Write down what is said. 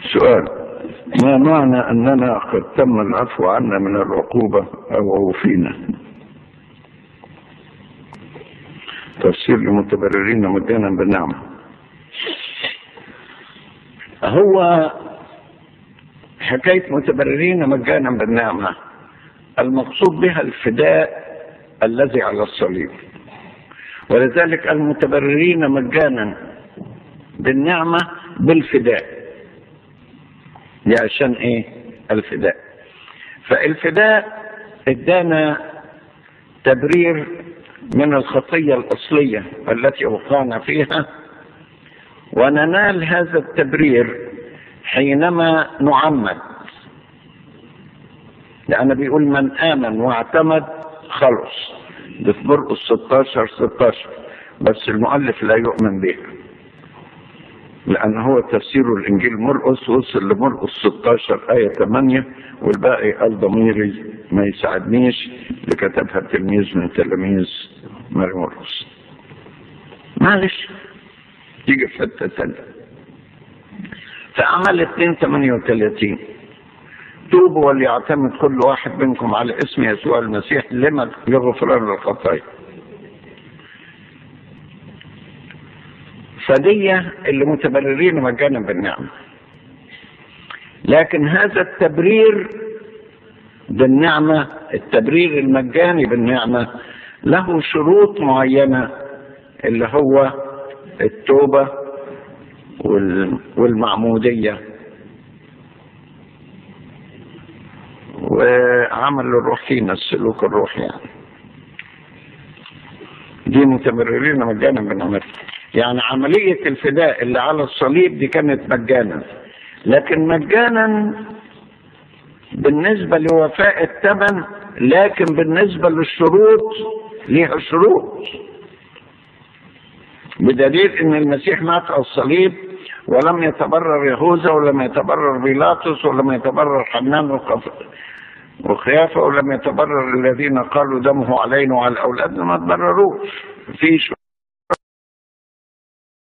سؤال ما معنى أننا قد تم العفو عنا من العقوبة أو عوفينا تفسير للمتبررين مجانا بالنعمة هو حكاية متبررين مجانا بالنعمة المقصود بها الفداء الذي على الصليب ولذلك المتبررين مجانا بالنعمة بالفداء دي عشان ايه الفداء فالفداء ادانا تبرير من الخطية الأصلية التي وقعنا فيها وننال هذا التبرير حينما نعمد لأن بيقول من آمن واعتمد خلص ده في مرقس 16 16 بس المؤلف لا يؤمن بها لأن هو تفسير الإنجيل مرقس وصل لمرقس 16 آية 8 والباقي قال ضميري ما يساعدنيش اللي كتبها تلميذ من تلاميذ ماري مرقس معلش تيجي في حتة تانية فعمل 2 38 توبوا وليعتمد كل واحد منكم على اسم يسوع المسيح لما لغفران الخطايا فدية اللي متبررين مجانا بالنعمة لكن هذا التبرير بالنعمة التبرير المجاني بالنعمة له شروط معينة اللي هو التوبة والمعمودية وعمل الروح فينا السلوك الروحي يعني دي متبررين مجانا بالنعمة يعني عملية الفداء اللي على الصليب دي كانت مجانا لكن مجانا بالنسبة لوفاء الثمن لكن بالنسبة للشروط ليها شروط بدليل ان المسيح مات على الصليب ولم يتبرر يهوذا ولم يتبرر بيلاطس ولم يتبرر حنان وخيافة ولم يتبرر الذين قالوا دمه علينا وعلى أولادنا ما تبرروش فيش